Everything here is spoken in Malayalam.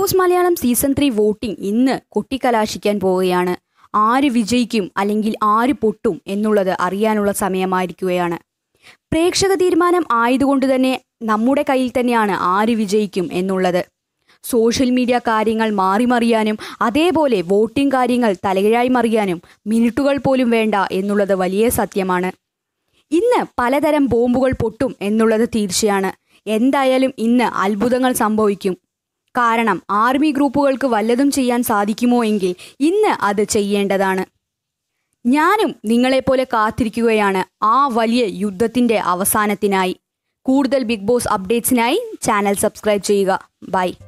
boss Malayalam season three voting ഇന്ന് കൊട്ടിക്കലാശിക്കാൻ പോവുകയാണ് ആര് വിജയിക്കും അല്ലെങ്കിൽ ആര് പൊട്ടും എന്നുള്ളത് അറിയാനുള്ള സമയമായിരിക്കുകയാണ് പ്രേക്ഷക തീരുമാനം ആയതുകൊണ്ട് തന്നെ നമ്മുടെ കയ്യിൽ തന്നെയാണ് ആര് വിജയിക്കും എന്നുള്ളത് സോഷ്യൽ മീഡിയ കാര്യങ്ങൾ മാറിമറിയാനും അതേപോലെ വോട്ടിംഗ് കാര്യങ്ങൾ തലകീഴായി മറിയാനും മിനിറ്റുകൾ പോലും വേണ്ട എന്നുള്ളത് വലിയ സത്യമാണ് ഇന്ന് പലതരം ബോംബുകൾ പൊട്ടും എന്നുള്ളത് തീർച്ചയാണ് എന്തായാലും ഇന്ന് അത്ഭുതങ്ങൾ സംഭവിക്കും കാരണം ആർമി ഗ്രൂപ്പുകൾക്ക് വല്ലതും ചെയ്യാൻ സാധിക്കുമോ എങ്കിൽ ഇന്ന് അത് ചെയ്യേണ്ടതാണ് ഞാനും നിങ്ങളെപ്പോലെ കാത്തിരിക്കുകയാണ് ആ വലിയ യുദ്ധത്തിൻ്റെ അവസാനത്തിനായി കൂടുതൽ ബിഗ് ബോസ് അപ്ഡേറ്റ്സിനായി ചാനൽ സബ്സ്ക്രൈബ് ചെയ്യുക ബൈ